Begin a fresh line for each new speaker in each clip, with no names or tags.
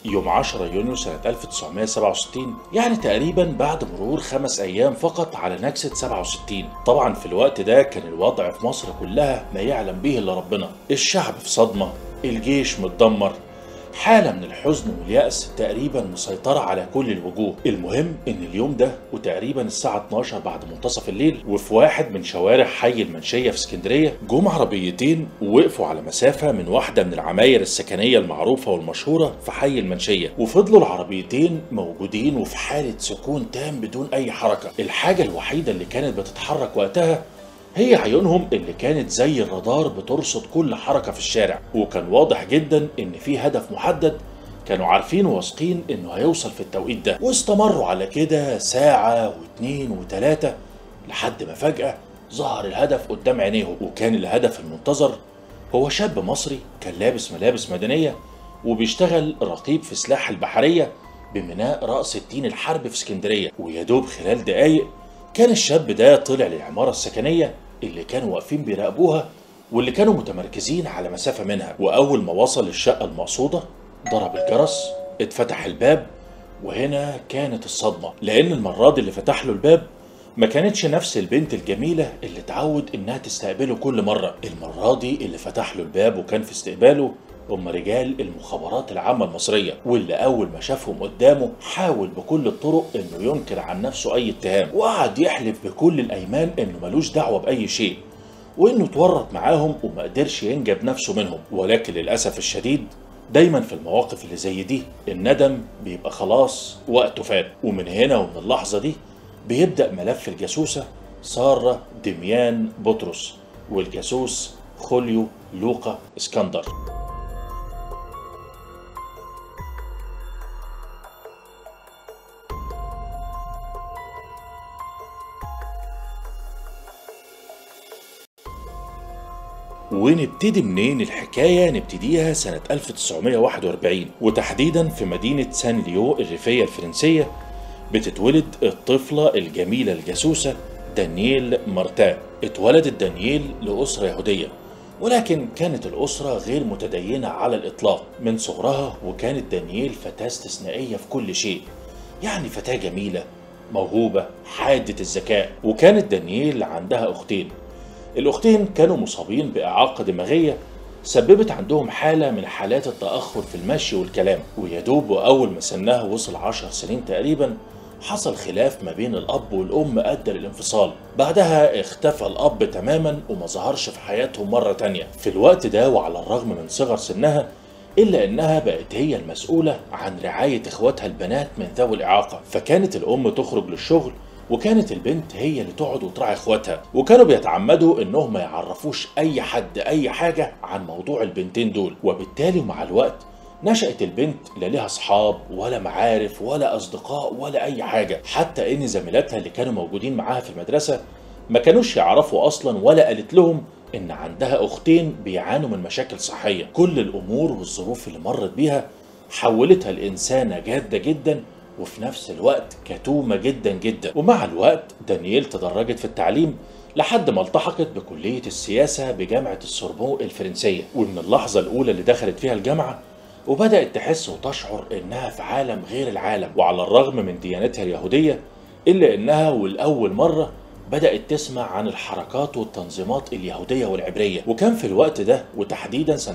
يوم 10 يونيو سنة 1967 يعني تقريبا بعد مرور خمس أيام فقط على نكسة 67 طبعا في الوقت ده كان الوضع في مصر كلها ما يعلم به إلا ربنا الشعب في صدمة الجيش متدمر حالة من الحزن واليأس تقريبا مسيطرة على كل الوجوه المهم ان اليوم ده وتقريبا الساعة 12 بعد منتصف الليل وفي واحد من شوارع حي المنشية في اسكندرية جم عربيتين ووقفوا على مسافة من واحدة من العماير السكنية المعروفة والمشهورة في حي المنشية وفضلوا العربيتين موجودين وفي حالة سكون تام بدون أي حركة الحاجة الوحيدة اللي كانت بتتحرك وقتها هي عيونهم اللي كانت زي الرادار بترصد كل حركة في الشارع وكان واضح جدا ان في هدف محدد كانوا عارفين وواثقين انه هيوصل في التوقيت ده واستمروا على كده ساعة واتنين وتلاتة لحد ما فجأة ظهر الهدف قدام عينيهم وكان الهدف المنتظر هو شاب مصري كان لابس ملابس مدنية وبيشتغل رقيب في سلاح البحرية بميناء رأس الدين الحرب في اسكندرية ويدوب خلال دقايق كان الشاب ده طلع للعمارة السكنية اللي كانوا واقفين بيراقبوها واللي كانوا متمركزين على مسافة منها وأول ما وصل للشقة المقصودة ضرب الجرس اتفتح الباب وهنا كانت الصدمة لأن المرة دي اللي فتح له الباب ما كانتش نفس البنت الجميلة اللي اتعود إنها تستقبله كل مرة المرة دي اللي فتح له الباب وكان في استقباله هم رجال المخابرات العامة المصرية واللي أول ما شافهم قدامه حاول بكل الطرق إنه ينكر عن نفسه أي اتهام وقعد يحلف بكل الأيمان إنه ملوش دعوة بأي شيء وإنه اتورط معاهم وما قدرش ينجب نفسه منهم ولكن للأسف الشديد دايما في المواقف اللي زي دي الندم بيبقى خلاص وقته فات ومن هنا ومن اللحظة دي بيبدأ ملف الجاسوسة سارة دميان بطرس والجاسوس خوليو لوقا اسكندر ونبتدي منين الحكاية نبتديها سنة 1941 وتحديدا في مدينة سان ليو الريفية الفرنسية بتتولد الطفلة الجميلة الجاسوسة دانييل مارتا اتولدت دانييل لأسرة يهودية ولكن كانت الأسرة غير متدينة على الإطلاق من صغرها وكانت دانييل فتاة استثنائية في كل شيء يعني فتاة جميلة موهوبة حادة الذكاء وكانت دانييل عندها أختين الأختين كانوا مصابين بإعاقة دماغية سببت عندهم حالة من حالات التأخر في المشي والكلام ويدوب وأول ما سنها وصل عشر سنين تقريبا حصل خلاف ما بين الأب والأم أدى للانفصال بعدها اختفى الأب تماما وما ظهرش في حياتهم مرة تانية في الوقت ده وعلى الرغم من صغر سنها إلا إنها بقت هي المسؤولة عن رعاية إخواتها البنات من ذوي الإعاقة فكانت الأم تخرج للشغل وكانت البنت هي اللي تقعد وتراعي اخواتها وكانوا بيتعمدوا انهم ما يعرفوش اي حد اي حاجه عن موضوع البنتين دول وبالتالي مع الوقت نشأت البنت لا ليها اصحاب ولا معارف ولا اصدقاء ولا اي حاجه حتى ان زميلاتها اللي كانوا موجودين معاها في المدرسه ما كانوش يعرفوا اصلا ولا قالت لهم ان عندها اختين بيعانوا من مشاكل صحيه كل الامور والظروف اللي مرت بيها حولتها لانسانه جاده جدا وفي نفس الوقت كتومة جدا جدا ومع الوقت دانييل تدرجت في التعليم لحد ما التحقت بكلية السياسة بجامعة السوربون الفرنسية ومن اللحظة الأولى اللي دخلت فيها الجامعة وبدأت تحس وتشعر إنها في عالم غير العالم وعلى الرغم من ديانتها اليهودية إلا إنها والأول مرة بدأت تسمع عن الحركات والتنظيمات اليهودية والعبرية وكان في الوقت ده وتحديدا سنة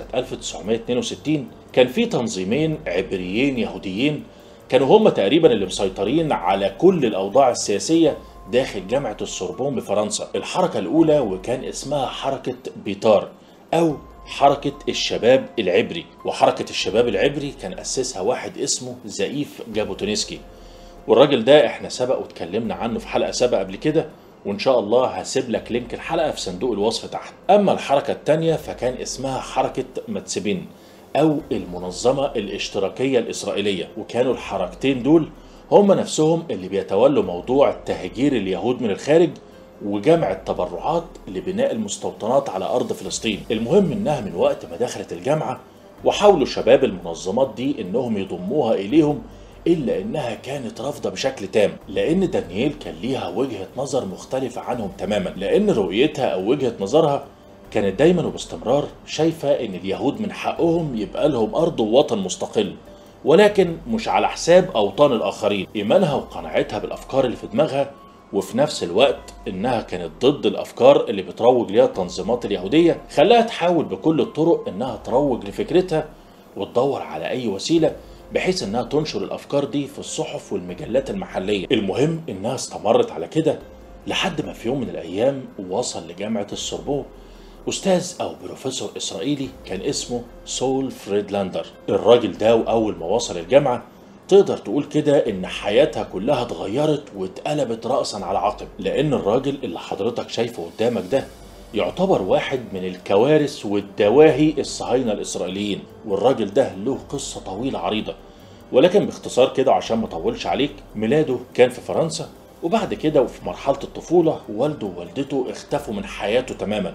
1962 كان في تنظيمين عبريين يهوديين كانوا هم تقريبا اللي مسيطرين على كل الاوضاع السياسيه داخل جامعه السوربون بفرنسا الحركه الاولى وكان اسمها حركه بيطار او حركة الشباب العبري وحركة الشباب العبري كان أسسها واحد اسمه زئيف جابوتونسكي والراجل ده احنا سبق واتكلمنا عنه في حلقة سابقة قبل كده وان شاء الله هسيب لك لينك الحلقة في صندوق الوصف تحت اما الحركة التانية فكان اسمها حركة متسبين أو المنظمة الاشتراكية الإسرائيلية وكانوا الحركتين دول هم نفسهم اللي بيتولوا موضوع تهجير اليهود من الخارج وجمع التبرعات لبناء المستوطنات على أرض فلسطين المهم إنها من وقت ما دخلت الجامعة وحاولوا شباب المنظمات دي إنهم يضموها إليهم إلا إنها كانت رافضة بشكل تام لأن دانييل كان ليها وجهة نظر مختلفة عنهم تماما لأن رؤيتها أو وجهة نظرها كانت دايما وباستمرار شايفة إن اليهود من حقهم يبقى لهم أرض ووطن مستقل ولكن مش على حساب أوطان الآخرين إيمانها وقناعتها بالأفكار اللي في دماغها وفي نفس الوقت إنها كانت ضد الأفكار اللي بتروج ليها التنظيمات اليهودية خلاها تحاول بكل الطرق إنها تروج لفكرتها وتدور على أي وسيلة بحيث إنها تنشر الأفكار دي في الصحف والمجلات المحلية المهم إنها استمرت على كده لحد ما في يوم من الأيام وصل لجامعة السوربون أستاذ أو بروفيسور إسرائيلي كان اسمه سول فريدلاندر الراجل ده وأول ما وصل الجامعة تقدر تقول كده إن حياتها كلها اتغيرت واتقلبت رأسا على عقب لأن الراجل اللي حضرتك شايفه قدامك ده يعتبر واحد من الكوارث والدواهي الصهاينة الإسرائيليين والراجل ده له قصة طويلة عريضة ولكن باختصار كده عشان ما اطولش عليك ميلاده كان في فرنسا وبعد كده وفي مرحلة الطفولة والده ووالدته اختفوا من حياته تماما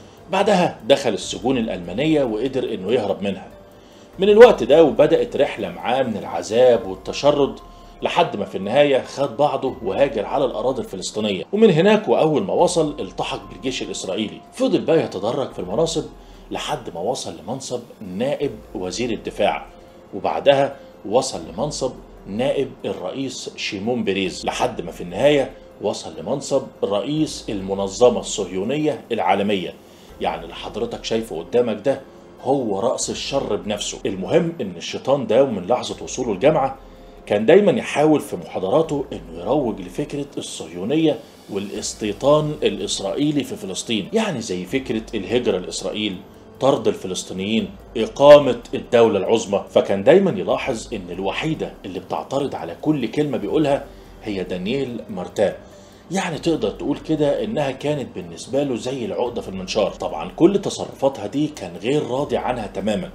بعدها دخل السجون الألمانية وقدر إنه يهرب منها من الوقت ده وبدأت رحلة معاه من العذاب والتشرد لحد ما في النهاية خد بعضه وهاجر على الأراضي الفلسطينية ومن هناك وأول ما وصل التحق بالجيش الإسرائيلي فضل بقى يتدرج في المناصب لحد ما وصل لمنصب نائب وزير الدفاع وبعدها وصل لمنصب نائب الرئيس شيمون بيريز لحد ما في النهاية وصل لمنصب رئيس المنظمة الصهيونية العالمية يعني اللي حضرتك شايفه قدامك ده هو رأس الشر بنفسه المهم ان الشيطان ده ومن لحظة وصوله الجامعة كان دايما يحاول في محاضراته انه يروج لفكرة الصهيونية والاستيطان الاسرائيلي في فلسطين يعني زي فكرة الهجرة لاسرائيل طرد الفلسطينيين إقامة الدولة العظمى فكان دايما يلاحظ إن الوحيدة اللي بتعترض على كل كلمة بيقولها هي دانييل مارتان يعني تقدر تقول كده إنها كانت بالنسبة له زي العقدة في المنشار طبعا كل تصرفاتها دي كان غير راضي عنها تماما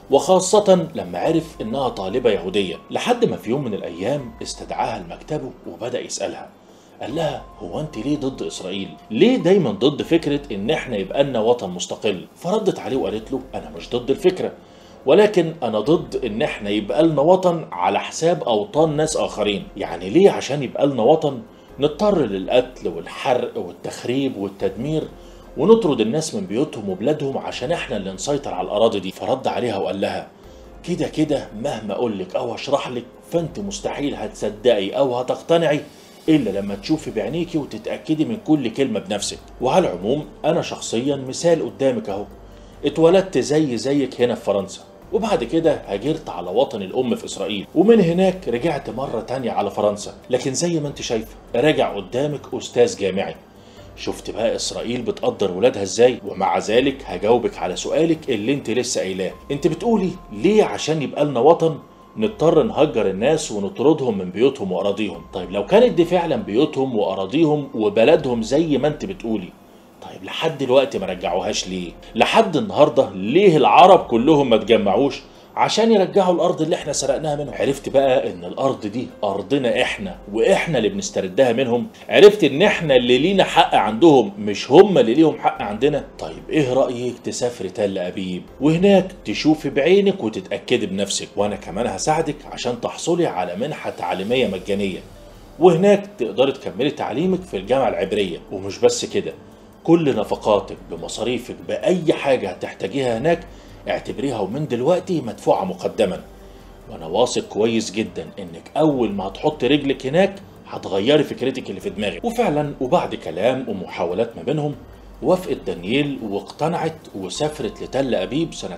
وخاصة لما عرف إنها طالبة يهودية لحد ما في يوم من الأيام استدعاها لمكتبه وبدأ يسألها قال لها هو انت ليه ضد اسرائيل؟ ليه دايما ضد فكره ان احنا يبقى لنا وطن مستقل؟ فردت عليه وقالت له انا مش ضد الفكره ولكن انا ضد ان احنا يبقى لنا وطن على حساب اوطان ناس اخرين، يعني ليه عشان يبقى لنا وطن نضطر للقتل والحرق والتخريب والتدمير ونطرد الناس من بيوتهم وبلادهم عشان احنا اللي نسيطر على الاراضي دي، فرد عليها وقال لها كده كده مهما اقول لك او اشرح لك فانت مستحيل هتصدقي او هتقتنعي الا لما تشوفي بعينيكي وتتاكدي من كل كلمه بنفسك وعلى العموم انا شخصيا مثال قدامك اهو اتولدت زي زيك هنا في فرنسا وبعد كده هاجرت على وطن الام في اسرائيل ومن هناك رجعت مره تانية على فرنسا لكن زي ما انت شايفه راجع قدامك استاذ جامعي شفت بقى اسرائيل بتقدر ولادها ازاي ومع ذلك هجاوبك على سؤالك اللي انت لسه قايلاه انت بتقولي ليه عشان يبقى لنا وطن نضطر نهجر الناس ونطردهم من بيوتهم واراضيهم طيب لو كانت دي فعلا بيوتهم واراضيهم وبلدهم زي ما انت بتقولي طيب لحد دلوقتي ما رجعوهاش ليه لحد النهارده ليه العرب كلهم ما تجمعوش عشان يرجعوا الارض اللي احنا سرقناها منهم عرفت بقى ان الارض دي ارضنا احنا واحنا اللي بنستردها منهم عرفت ان احنا اللي لينا حق عندهم مش هم اللي ليهم حق عندنا طيب ايه رايك تسافري تل ابيب وهناك تشوفي بعينك وتتاكدي بنفسك وانا كمان هساعدك عشان تحصلي على منحه تعليميه مجانيه وهناك تقدري تكملي تعليمك في الجامعه العبريه ومش بس كده كل نفقاتك بمصاريفك باي حاجه هتحتاجيها هناك اعتبريها ومن دلوقتي مدفوعة مقدما وانا واثق كويس جدا انك اول ما هتحط رجلك هناك هتغيري فكرتك اللي في دماغك وفعلا وبعد كلام ومحاولات ما بينهم وافقت دانييل واقتنعت وسافرت لتل ابيب سنة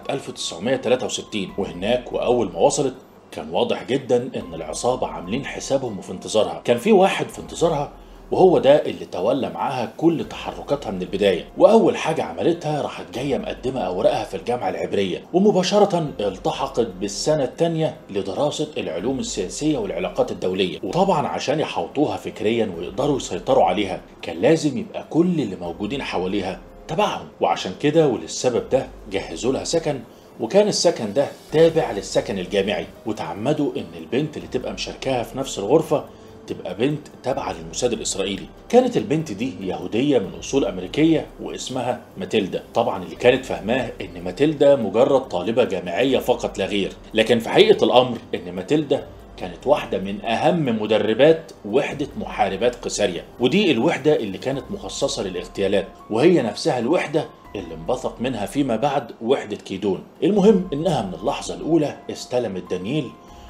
1963 وهناك واول ما وصلت كان واضح جدا ان العصابة عاملين حسابهم وفي انتظارها كان في واحد في انتظارها وهو ده اللي تولى معاها كل تحركاتها من البداية وأول حاجة عملتها راحت جاية مقدمة أوراقها في الجامعة العبرية ومباشرة التحقت بالسنة الثانية لدراسة العلوم السياسية والعلاقات الدولية وطبعا عشان يحوطوها فكريا ويقدروا يسيطروا عليها كان لازم يبقى كل اللي موجودين حواليها تبعهم وعشان كده وللسبب ده جهزوا لها سكن وكان السكن ده تابع للسكن الجامعي وتعمدوا ان البنت اللي تبقى مشاركاها في نفس الغرفة تبقى بنت تابعة للموساد الإسرائيلي كانت البنت دي يهودية من أصول أمريكية واسمها ماتيلدا طبعا اللي كانت فاهماه إن ماتيلدا مجرد طالبة جامعية فقط لا غير لكن في حقيقة الأمر إن ماتيلدا كانت واحدة من أهم مدربات وحدة محاربات قيساريا ودي الوحدة اللي كانت مخصصة للاغتيالات وهي نفسها الوحدة اللي انبثق منها فيما بعد وحدة كيدون المهم إنها من اللحظة الأولى استلمت دانييل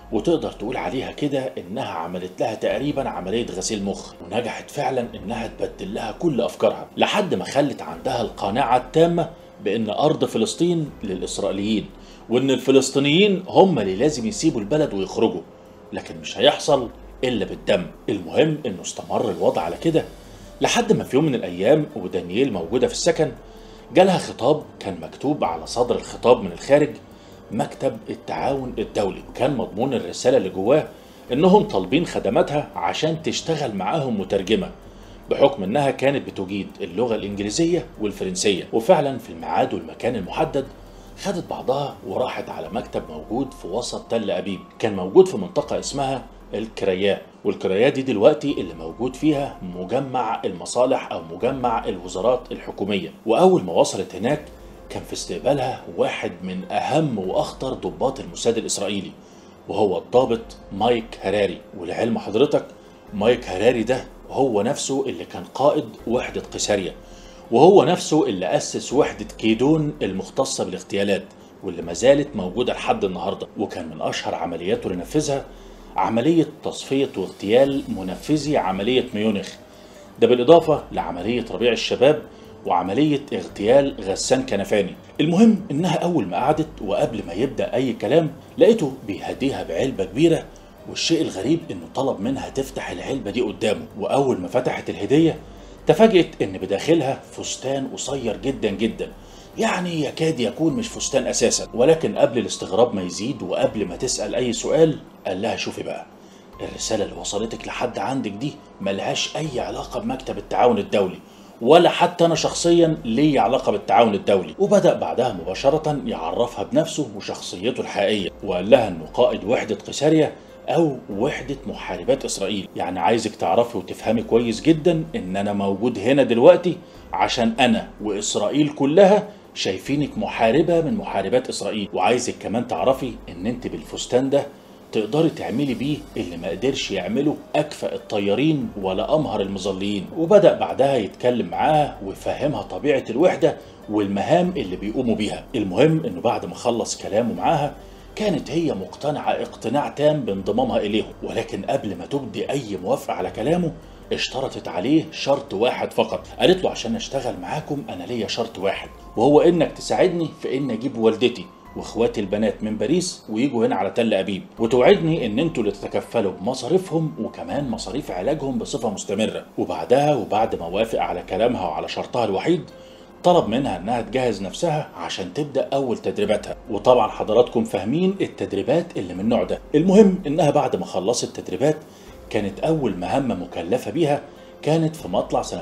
وتقدر تقول عليها كده انها عملت لها تقريبا عملية غسيل مخ ونجحت فعلا انها تبدل لها كل افكارها لحد ما خلت عندها القناعة التامة بان ارض فلسطين للاسرائيليين وان الفلسطينيين هم اللي لازم يسيبوا البلد ويخرجوا لكن مش هيحصل الا بالدم المهم انه استمر الوضع على كده لحد ما في يوم من الايام ودانييل موجودة في السكن جالها خطاب كان مكتوب على صدر الخطاب من الخارج مكتب التعاون الدولي كان مضمون الرسالة اللي جواه انهم طالبين خدماتها عشان تشتغل معاهم مترجمة بحكم انها كانت بتجيد اللغة الانجليزية والفرنسية وفعلا في الميعاد والمكان المحدد خدت بعضها وراحت على مكتب موجود في وسط تل ابيب كان موجود في منطقة اسمها الكرياء والكرياء دي دلوقتي اللي موجود فيها مجمع المصالح او مجمع الوزارات الحكومية واول ما وصلت هناك كان في استقبالها واحد من اهم واخطر ضباط الموساد الاسرائيلي وهو الضابط مايك هراري ولعلم حضرتك مايك هراري ده هو نفسه اللي كان قائد وحدة قيساريا وهو نفسه اللي أسس وحدة كيدون المختصة بالاغتيالات واللي ما زالت موجودة لحد النهاردة وكان من أشهر عملياته اللي نفذها عملية تصفية واغتيال منفذي عملية ميونخ ده بالإضافة لعملية ربيع الشباب وعملية اغتيال غسان كنفاني المهم انها اول ما قعدت وقبل ما يبدأ اي كلام لقيته بيهديها بعلبة كبيرة والشيء الغريب انه طلب منها تفتح العلبة دي قدامه واول ما فتحت الهدية تفاجئت ان بداخلها فستان قصير جدا جدا يعني يكاد يكون مش فستان اساسا ولكن قبل الاستغراب ما يزيد وقبل ما تسأل اي سؤال قال لها شوفي بقى الرسالة اللي وصلتك لحد عندك دي ملهاش أي علاقة بمكتب التعاون الدولي ولا حتى أنا شخصيا لي علاقة بالتعاون الدولي وبدأ بعدها مباشرة يعرفها بنفسه وشخصيته الحقيقية وقال لها أنه قائد وحدة قيساريا أو وحدة محاربات إسرائيل يعني عايزك تعرفي وتفهمي كويس جدا إن أنا موجود هنا دلوقتي عشان أنا وإسرائيل كلها شايفينك محاربة من محاربات إسرائيل وعايزك كمان تعرفي إن أنت بالفستان ده تقدري تعملي بيه اللي ما قدرش يعمله أكفأ الطيارين ولا أمهر المظليين وبدأ بعدها يتكلم معاها ويفهمها طبيعة الوحدة والمهام اللي بيقوموا بيها المهم إنه بعد ما خلص كلامه معاها كانت هي مقتنعة اقتناع تام بانضمامها إليهم ولكن قبل ما تبدي أي موافقة على كلامه اشترطت عليه شرط واحد فقط قالت له عشان اشتغل معاكم انا ليا شرط واحد وهو انك تساعدني في ان اجيب والدتي واخواتي البنات من باريس ويجوا هنا على تل ابيب وتوعدني ان انتوا اللي تتكفلوا بمصاريفهم وكمان مصاريف علاجهم بصفه مستمره وبعدها وبعد ما وافق على كلامها وعلى شرطها الوحيد طلب منها انها تجهز نفسها عشان تبدا اول تدريباتها وطبعا حضراتكم فاهمين التدريبات اللي من النوع ده المهم انها بعد ما خلصت تدريبات كانت اول مهمه مكلفه بيها كانت في مطلع سنة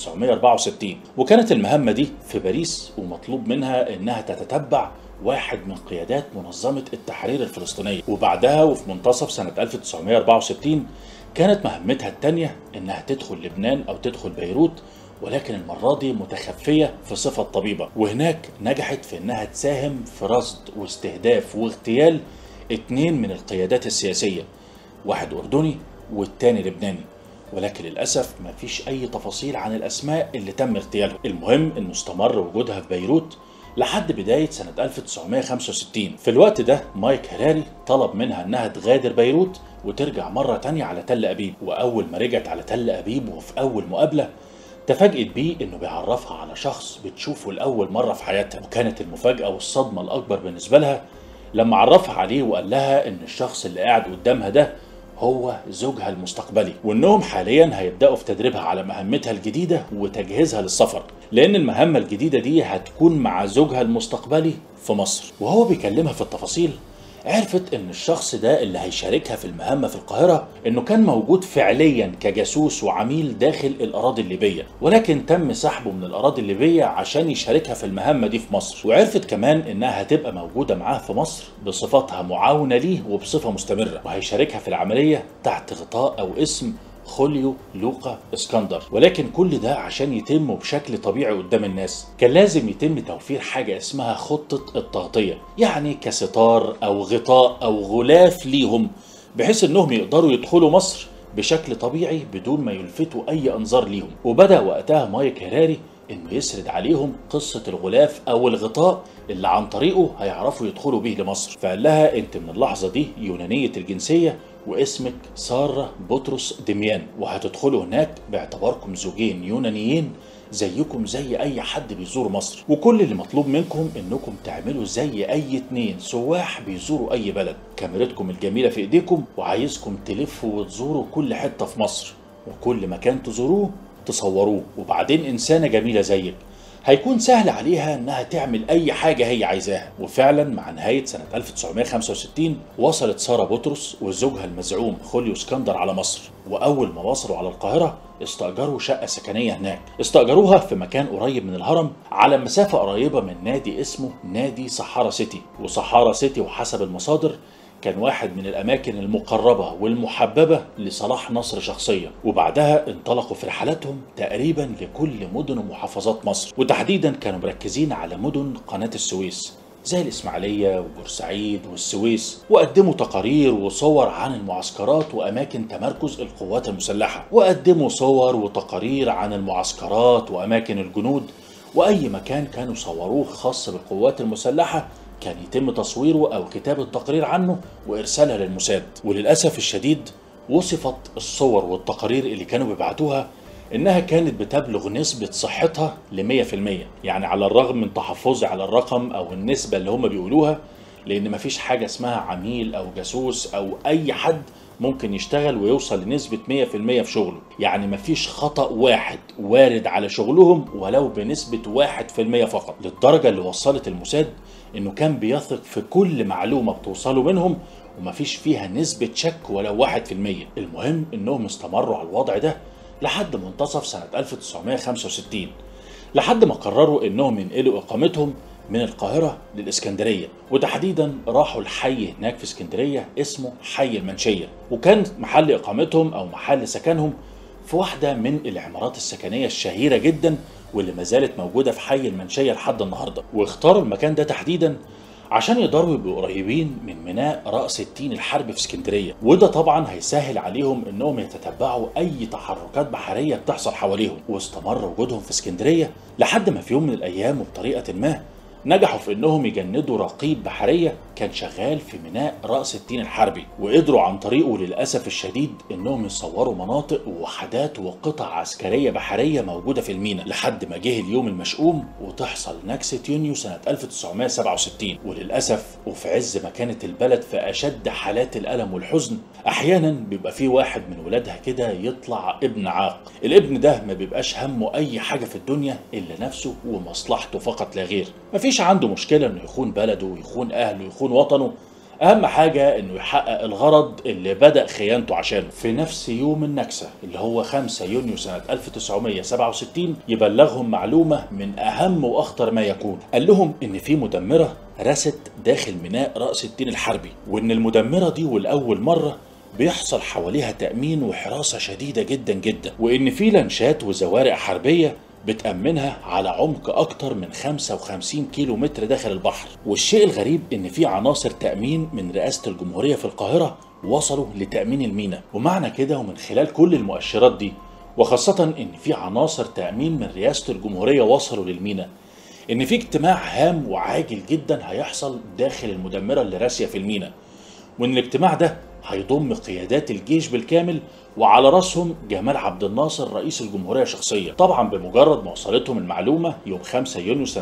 1964 وكانت المهمة دي في باريس ومطلوب منها انها تتتبع واحد من قيادات منظمة التحرير الفلسطينية وبعدها وفي منتصف سنة 1964 كانت مهمتها التانية انها تدخل لبنان او تدخل بيروت ولكن المرة دي متخفية في صفة طبيبة وهناك نجحت في انها تساهم في رصد واستهداف واغتيال اتنين من القيادات السياسية واحد أردني والتاني لبناني ولكن للأسف ما فيش أي تفاصيل عن الأسماء اللي تم اغتيالهم المهم أنه استمر وجودها في بيروت لحد بداية سنة 1965 في الوقت ده مايك هراري طلب منها أنها تغادر بيروت وترجع مرة تانية على تل أبيب وأول ما رجعت على تل أبيب وفي أول مقابلة تفاجئت بيه انه بيعرفها على شخص بتشوفه لاول مره في حياتها وكانت المفاجاه والصدمه الاكبر بالنسبه لها لما عرفها عليه وقال لها ان الشخص اللي قاعد قدامها ده هو زوجها المستقبلي وانهم حاليا هيبداوا في تدريبها على مهمتها الجديده وتجهيزها للسفر لان المهمه الجديده دي هتكون مع زوجها المستقبلي في مصر وهو بيكلمها في التفاصيل عرفت ان الشخص ده اللي هيشاركها في المهمه في القاهره انه كان موجود فعليا كجاسوس وعميل داخل الاراضي الليبيه ولكن تم سحبه من الاراضي الليبيه عشان يشاركها في المهمه دي في مصر وعرفت كمان انها هتبقى موجوده معاه في مصر بصفتها معاونه ليه وبصفه مستمره وهيشاركها في العمليه تحت غطاء او اسم خوليو لوقا اسكندر ولكن كل ده عشان يتم بشكل طبيعي قدام الناس كان لازم يتم توفير حاجة اسمها خطة التغطية يعني كستار أو غطاء أو غلاف ليهم بحيث انهم يقدروا يدخلوا مصر بشكل طبيعي بدون ما يلفتوا اي انظار ليهم وبدا وقتها مايك هراري انه يسرد عليهم قصه الغلاف او الغطاء اللي عن طريقه هيعرفوا يدخلوا بيه لمصر فقال لها انت من اللحظه دي يونانيه الجنسيه واسمك ساره بطرس دميان وهتدخلوا هناك باعتباركم زوجين يونانيين زيكم زي اي حد بيزور مصر وكل اللي مطلوب منكم انكم تعملوا زي اي اتنين سواح بيزوروا اي بلد كاميرتكم الجميله في ايديكم وعايزكم تلفوا وتزوروا كل حته في مصر وكل مكان تزوروه تصوروه وبعدين انسانه جميله زيك هيكون سهل عليها انها تعمل اي حاجه هي عايزاها وفعلا مع نهايه سنه 1965 وصلت ساره بطرس وزوجها المزعوم خوليو اسكندر على مصر واول ما وصلوا على القاهره استأجروا شقة سكنية هناك استأجروها في مكان قريب من الهرم على مسافة قريبة من نادي اسمه نادي صحارى سيتي وصحارى سيتي وحسب المصادر كان واحد من الأماكن المقربة والمحببة لصلاح نصر شخصيا وبعدها انطلقوا في رحلاتهم تقريبا لكل مدن ومحافظات مصر وتحديدا كانوا مركزين على مدن قناة السويس زي الإسماعيلية وبورسعيد والسويس وقدموا تقارير وصور عن المعسكرات وأماكن تمركز القوات المسلحة وقدموا صور وتقارير عن المعسكرات وأماكن الجنود وأي مكان كانوا صوروه خاص بالقوات المسلحة كان يتم تصويره أو كتابة تقرير عنه وإرسالها للموساد وللأسف الشديد وصفت الصور والتقارير اللي كانوا بيبعتوها إنها كانت بتبلغ نسبة صحتها ل 100% يعني على الرغم من تحفظي على الرقم أو النسبة اللي هم بيقولوها لأن مفيش حاجة اسمها عميل أو جاسوس أو أي حد ممكن يشتغل ويوصل لنسبة 100% في شغله يعني مفيش خطأ واحد وارد على شغلهم ولو بنسبة 1% فقط للدرجة اللي وصلت الموساد انه كان بيثق في كل معلومة بتوصله منهم ومفيش فيها نسبة شك ولو واحد في المية المهم انهم استمروا على الوضع ده لحد منتصف سنة 1965 لحد ما قرروا انهم ينقلوا اقامتهم من القاهرة للإسكندرية وتحديدا راحوا الحي هناك في اسكندرية اسمه حي المنشية وكان محل إقامتهم أو محل سكنهم في واحدة من العمارات السكنية الشهيرة جدا واللي ما زالت موجودة في حي المنشية لحد النهاردة واختاروا المكان ده تحديدا عشان يقدروا يبقوا قريبين من ميناء رأس التين الحرب في اسكندرية وده طبعا هيسهل عليهم انهم يتتبعوا اي تحركات بحرية بتحصل حواليهم واستمر وجودهم في اسكندرية لحد ما في يوم من الايام وبطريقة ما نجحوا في انهم يجندوا رقيب بحريه كان شغال في ميناء راس التين الحربي وقدروا عن طريقه للاسف الشديد انهم يصوروا مناطق ووحدات وقطع عسكريه بحريه موجوده في الميناء لحد ما جه اليوم المشؤوم وتحصل نكسه يونيو سنه 1967 وللاسف وفي عز ما كانت البلد في اشد حالات الالم والحزن احيانا بيبقى في واحد من ولادها كده يطلع ابن عاق الابن ده ما بيبقاش همه اي حاجه في الدنيا الا نفسه ومصلحته فقط لا غير مفيش عنده مشكله انه يخون بلده ويخون اهله ويخون وطنه اهم حاجه انه يحقق الغرض اللي بدا خيانته عشانه في نفس يوم النكسه اللي هو 5 يونيو سنه 1967 يبلغهم معلومه من اهم واخطر ما يكون قال لهم ان في مدمره رست داخل ميناء راس التين الحربي وان المدمره دي ولاول مره بيحصل حواليها تأمين وحراسة شديدة جدا جدا وإن في لانشات وزوارق حربية بتأمنها على عمق أكتر من 55 كيلو متر داخل البحر والشيء الغريب إن في عناصر تأمين من رئاسة الجمهورية في القاهرة وصلوا لتأمين الميناء ومعنى كده ومن خلال كل المؤشرات دي وخاصة إن في عناصر تأمين من رئاسة الجمهورية وصلوا للميناء إن في اجتماع هام وعاجل جدا هيحصل داخل المدمرة اللي راسية في الميناء وإن الاجتماع ده هيضم قيادات الجيش بالكامل وعلى راسهم جمال عبد الناصر رئيس الجمهوريه شخصيا طبعا بمجرد ما وصلتهم المعلومه يوم 5 يونيو سنه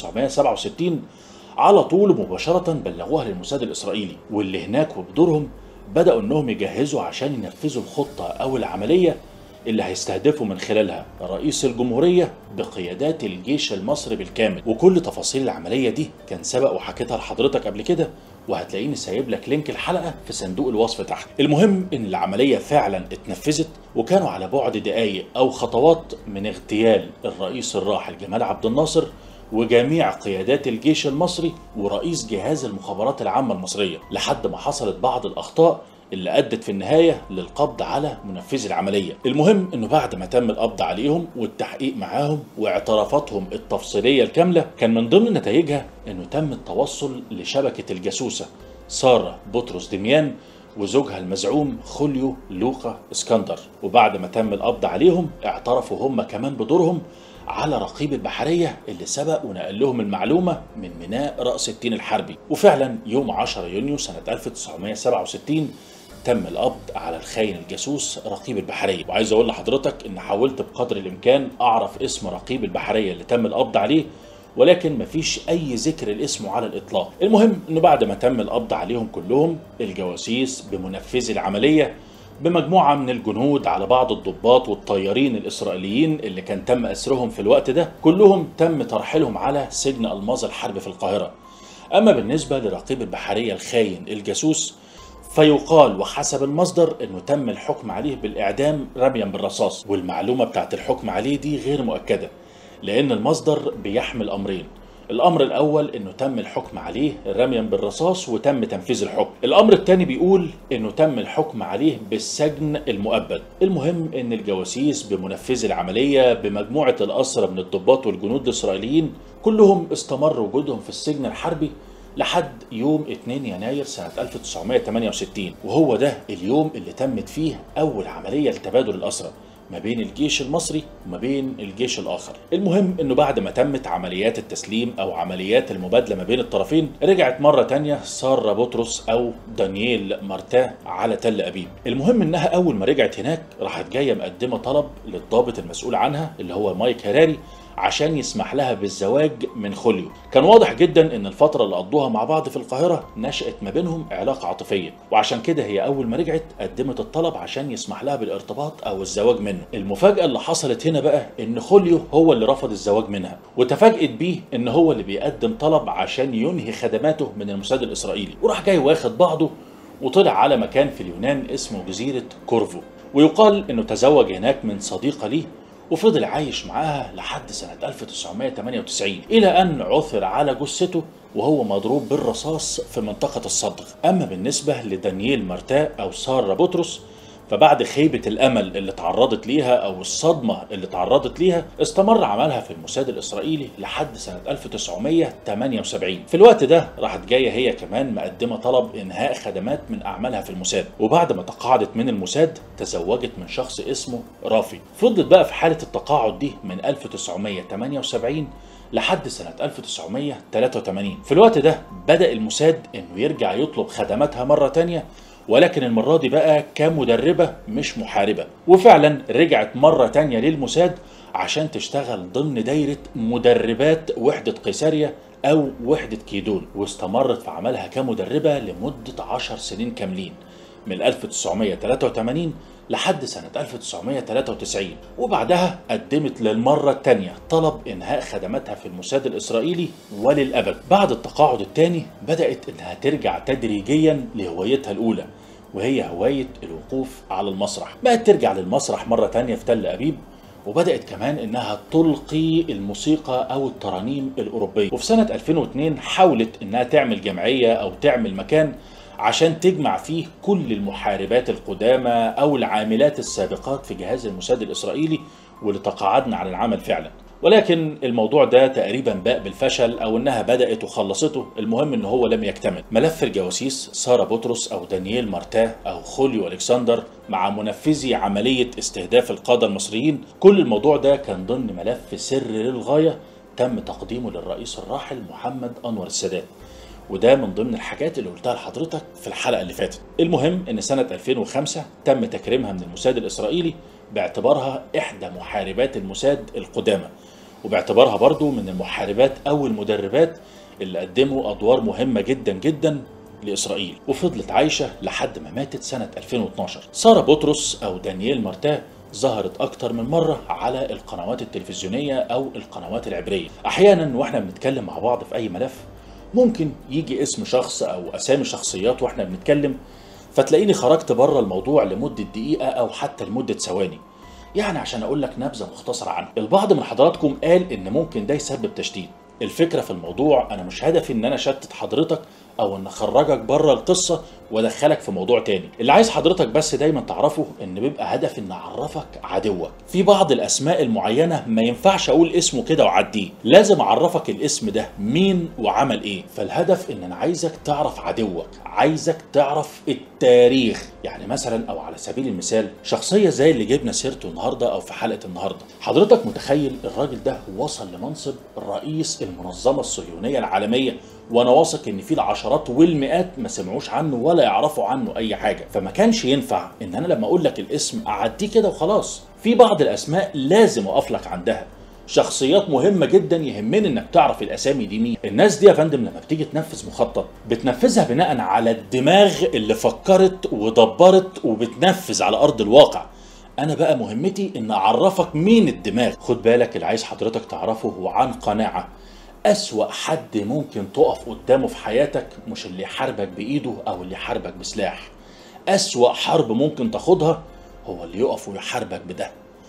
1967 على طول مباشره بلغوها للموساد الاسرائيلي واللي هناك وبدورهم بداوا انهم يجهزوا عشان ينفذوا الخطه او العمليه اللي هيستهدفوا من خلالها رئيس الجمهورية بقيادات الجيش المصري بالكامل وكل تفاصيل العملية دي كان سبق وحكيتها لحضرتك قبل كده وهتلاقيني سايب لك لينك الحلقة في صندوق الوصف تحت المهم ان العملية فعلا اتنفذت وكانوا على بعد دقايق او خطوات من اغتيال الرئيس الراحل جمال عبد الناصر وجميع قيادات الجيش المصري ورئيس جهاز المخابرات العامة المصرية لحد ما حصلت بعض الأخطاء اللي أدت في النهاية للقبض على منفذي العملية المهم أنه بعد ما تم القبض عليهم والتحقيق معاهم واعترافاتهم التفصيلية الكاملة كان من ضمن نتائجها أنه تم التوصل لشبكة الجاسوسة سارة بطرس دميان وزوجها المزعوم خوليو لوقا اسكندر وبعد ما تم القبض عليهم اعترفوا هم كمان بدورهم على رقيب البحرية اللي سبق ونقل لهم المعلومة من ميناء رأس التين الحربي وفعلا يوم 10 يونيو سنة 1967 تم القبض على الخاين الجاسوس رقيب البحرية وعايز اقول لحضرتك ان حاولت بقدر الامكان اعرف اسم رقيب البحرية اللي تم القبض عليه ولكن مفيش اي ذكر لاسمه على الاطلاق المهم انه بعد ما تم القبض عليهم كلهم الجواسيس بمنفذي العملية بمجموعة من الجنود على بعض الضباط والطيارين الإسرائيليين اللي كان تم أسرهم في الوقت ده كلهم تم ترحيلهم على سجن ألماظ الحرب في القاهرة أما بالنسبة لرقيب البحرية الخاين الجاسوس فيقال وحسب المصدر انه تم الحكم عليه بالاعدام رميا بالرصاص والمعلومه بتاعت الحكم عليه دي غير مؤكده لان المصدر بيحمل امرين الامر الاول انه تم الحكم عليه رميا بالرصاص وتم تنفيذ الحكم الامر الثاني بيقول انه تم الحكم عليه بالسجن المؤبد المهم ان الجواسيس بمنفذي العمليه بمجموعه الاسرى من الضباط والجنود الاسرائيليين كلهم استمر وجودهم في السجن الحربي لحد يوم 2 يناير سنة 1968 وهو ده اليوم اللي تمت فيه أول عملية لتبادل الأسرى ما بين الجيش المصري وما بين الجيش الآخر المهم أنه بعد ما تمت عمليات التسليم أو عمليات المبادلة ما بين الطرفين رجعت مرة تانية سارة بطرس أو دانييل مارتا على تل أبيب المهم أنها أول ما رجعت هناك راحت جاية مقدمة طلب للضابط المسؤول عنها اللي هو مايك هراري عشان يسمح لها بالزواج من خوليو كان واضح جدا ان الفترة اللي قضوها مع بعض في القاهرة نشأت ما بينهم علاقة عاطفية وعشان كده هي اول ما رجعت قدمت الطلب عشان يسمح لها بالارتباط او الزواج منه المفاجأة اللي حصلت هنا بقى ان خوليو هو اللي رفض الزواج منها وتفاجئت بيه ان هو اللي بيقدم طلب عشان ينهي خدماته من الموساد الاسرائيلي وراح جاي واخد بعضه وطلع على مكان في اليونان اسمه جزيرة كورفو ويقال انه تزوج هناك من صديقة ليه وفضل عايش معاها لحد سنة 1998 إلى أن عثر على جثته وهو مضروب بالرصاص في منطقة الصدغ أما بالنسبة لدانييل مارتا أو سارة بطرس فبعد خيبة الأمل اللي تعرضت ليها أو الصدمة اللي تعرضت ليها استمر عملها في الموساد الإسرائيلي لحد سنة 1978 في الوقت ده راحت جاية هي كمان مقدمة طلب إنهاء خدمات من أعمالها في الموساد وبعد ما تقاعدت من الموساد تزوجت من شخص اسمه رافي فضلت بقى في حالة التقاعد دي من 1978 لحد سنة 1983 في الوقت ده بدأ الموساد إنه يرجع يطلب خدماتها مرة تانية ولكن المرة دي بقى كمدربة مش محاربة وفعلا رجعت مرة تانية للموساد عشان تشتغل ضمن دايرة مدربات وحدة قيساريا أو وحدة كيدون واستمرت في عملها كمدربة لمدة عشر سنين كاملين من 1983 لحد سنة 1993 وبعدها قدمت للمرة الثانية طلب إنهاء خدماتها في الموساد الإسرائيلي وللأبد بعد التقاعد الثاني بدأت إنها ترجع تدريجيا لهوايتها الأولى وهي هواية الوقوف على المسرح بقت ترجع للمسرح مرة تانية في تل أبيب وبدأت كمان إنها تلقي الموسيقى أو الترانيم الأوروبية وفي سنة 2002 حاولت إنها تعمل جمعية أو تعمل مكان عشان تجمع فيه كل المحاربات القدامى أو العاملات السابقات في جهاز الموساد الإسرائيلي واللي تقاعدن عن العمل فعلا ولكن الموضوع ده تقريبا باء بالفشل او انها بدات وخلصته المهم ان هو لم يكتمل ملف الجواسيس ساره بطرس او دانييل مارتا او خوليو الكسندر مع منفذي عمليه استهداف القاده المصريين كل الموضوع ده كان ضمن ملف سر للغايه تم تقديمه للرئيس الراحل محمد انور السادات وده من ضمن الحاجات اللي قلتها لحضرتك في الحلقه اللي فاتت المهم ان سنه 2005 تم تكريمها من الموساد الاسرائيلي باعتبارها احدى محاربات الموساد القدامى وباعتبارها برضو من المحاربات او المدربات اللي قدموا ادوار مهمه جدا جدا لاسرائيل وفضلت عايشه لحد ما ماتت سنه 2012 ساره بطرس او دانييل مارتا ظهرت اكتر من مره على القنوات التلفزيونيه او القنوات العبريه احيانا واحنا بنتكلم مع بعض في اي ملف ممكن يجي اسم شخص او اسامي شخصيات واحنا بنتكلم فتلاقيني خرجت بره الموضوع لمده دقيقه او حتى لمده ثواني يعني عشان اقول لك نبذه مختصره عنه البعض من حضراتكم قال ان ممكن ده يسبب تشتيت الفكره في الموضوع انا مش هدفي ان انا اشتت حضرتك او ان اخرجك بره القصه وادخلك في موضوع تاني اللي عايز حضرتك بس دايما تعرفه ان بيبقى هدف ان اعرفك عدوك في بعض الاسماء المعينه ما ينفعش اقول اسمه كده واعديه لازم اعرفك الاسم ده مين وعمل ايه فالهدف ان انا عايزك تعرف عدوك عايزك تعرف التاريخ يعني مثلا او على سبيل المثال شخصيه زي اللي جبنا سيرته النهارده او في حلقه النهارده حضرتك متخيل الراجل ده وصل لمنصب رئيس المنظمه الصهيونيه العالميه وانا واثق ان في العشرات والمئات ما سمعوش عنه ولا يعرفوا عنه اي حاجه فما كانش ينفع ان انا لما اقول لك الاسم اعديه كده وخلاص في بعض الاسماء لازم اقف لك عندها شخصيات مهمة جدا يهمني انك تعرف الاسامي دي مين الناس دي يا فندم لما بتيجي تنفذ مخطط بتنفذها بناء على الدماغ اللي فكرت ودبرت وبتنفذ على ارض الواقع انا بقى مهمتي ان اعرفك مين الدماغ خد بالك اللي عايز حضرتك تعرفه هو عن قناعة أسوأ حد ممكن تقف قدامه في حياتك مش اللي يحاربك بإيده أو اللي يحاربك بسلاح أسوأ حرب ممكن تاخدها هو اللي يقف ويحاربك بده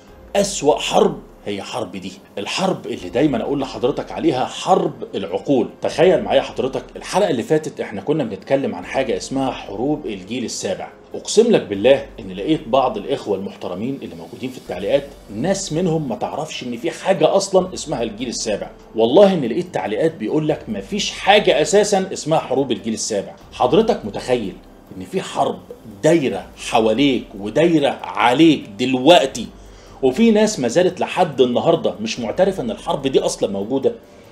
أسوأ حرب هي حرب دي الحرب اللي دايما اقول لحضرتك عليها حرب العقول تخيل معايا حضرتك الحلقه اللي فاتت احنا كنا بنتكلم عن حاجه اسمها حروب الجيل السابع اقسم لك بالله ان لقيت بعض الاخوه المحترمين اللي موجودين في التعليقات ناس منهم ما تعرفش ان في حاجه اصلا اسمها الجيل السابع والله ان لقيت تعليقات بيقول لك ما فيش حاجه اساسا اسمها حروب الجيل السابع حضرتك متخيل ان في حرب دايره حواليك ودايره عليك دلوقتي وفي ناس ما زالت لحد النهارده مش معترفه ان الحرب دي اصلا موجوده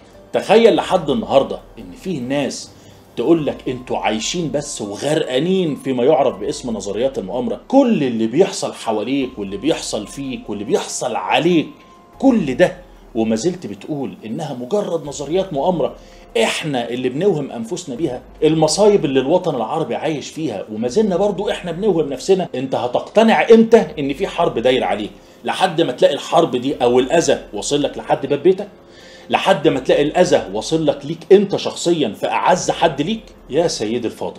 تخيل لحد النهارده ان في ناس تقول لك انتوا عايشين بس وغرقانين فيما يعرف باسم نظريات المؤامره كل اللي بيحصل حواليك واللي بيحصل فيك واللي بيحصل عليك كل ده وما زلت بتقول انها مجرد نظريات مؤامره احنا اللي بنوهم انفسنا بيها المصايب اللي الوطن العربي عايش فيها وما زلنا برضو احنا بنوهم نفسنا انت هتقتنع امتى ان في حرب دايره عليك لحد ما تلاقي الحرب دي او الاذى واصل لك لحد باب بيتك لحد ما تلاقي الاذى واصل لك ليك انت شخصيا في اعز حد ليك يا سيدي الفاضل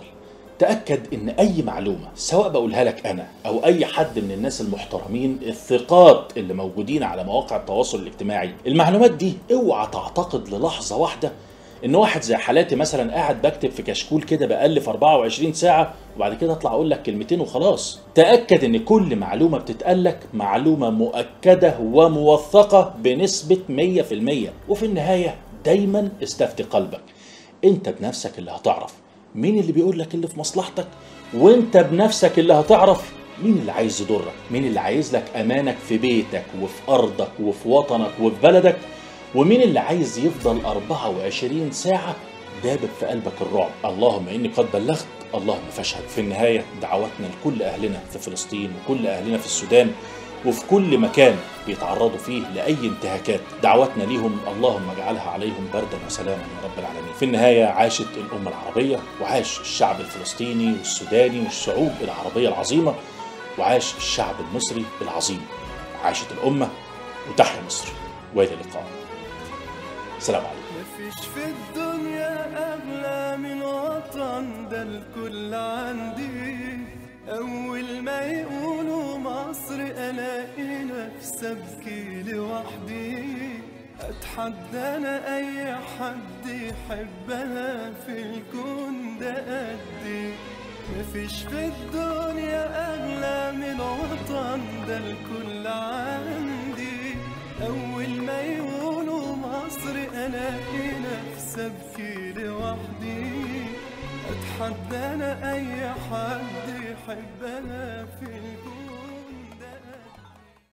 تأكد إن أي معلومة سواء بقولها لك أنا أو أي حد من الناس المحترمين الثقات اللي موجودين على مواقع التواصل الاجتماعي المعلومات دي اوعى تعتقد للحظة واحدة ان واحد زي حالاتي مثلا قاعد بكتب في كشكول كده بألف 24 ساعة وبعد كده اطلع اقول لك كلمتين وخلاص تأكد ان كل معلومة بتتقال لك معلومة مؤكدة وموثقة بنسبة 100% وفي النهاية دايما استفتي قلبك انت بنفسك اللي هتعرف مين اللي بيقول لك اللي في مصلحتك وانت بنفسك اللي هتعرف مين اللي عايز يضرك مين اللي عايز لك امانك في بيتك وفي ارضك وفي وطنك وفي بلدك ومين اللي عايز يفضل 24 ساعة دابب في قلبك الرعب اللهم إني قد بلغت اللهم فاشهد في النهاية دعواتنا لكل أهلنا في فلسطين وكل أهلنا في السودان وفي كل مكان بيتعرضوا فيه لأي انتهاكات دعواتنا ليهم اللهم اجعلها عليهم بردا وسلاما يا رب العالمين في النهاية عاشت الأمة العربية وعاش الشعب الفلسطيني والسوداني والشعوب العربية العظيمة وعاش الشعب المصري العظيم عاشت الأمة وتحيا مصر وإلى اللقاء السلام عليكم
مفيش في الدنيا أغلى من وطن ده الكل عندي أول ما يقولوا مصر ألاقي نفسي أبكي لوحدي أتحدى أنا أي حد يحبها في الكون ده قدي مفيش في الدنيا أغلى من وطن ده الكل عندي أول ما يقولوا مصر ألاقي نفسي أبكي لوحدي أتحدى أنا أي حد يحبها في الكون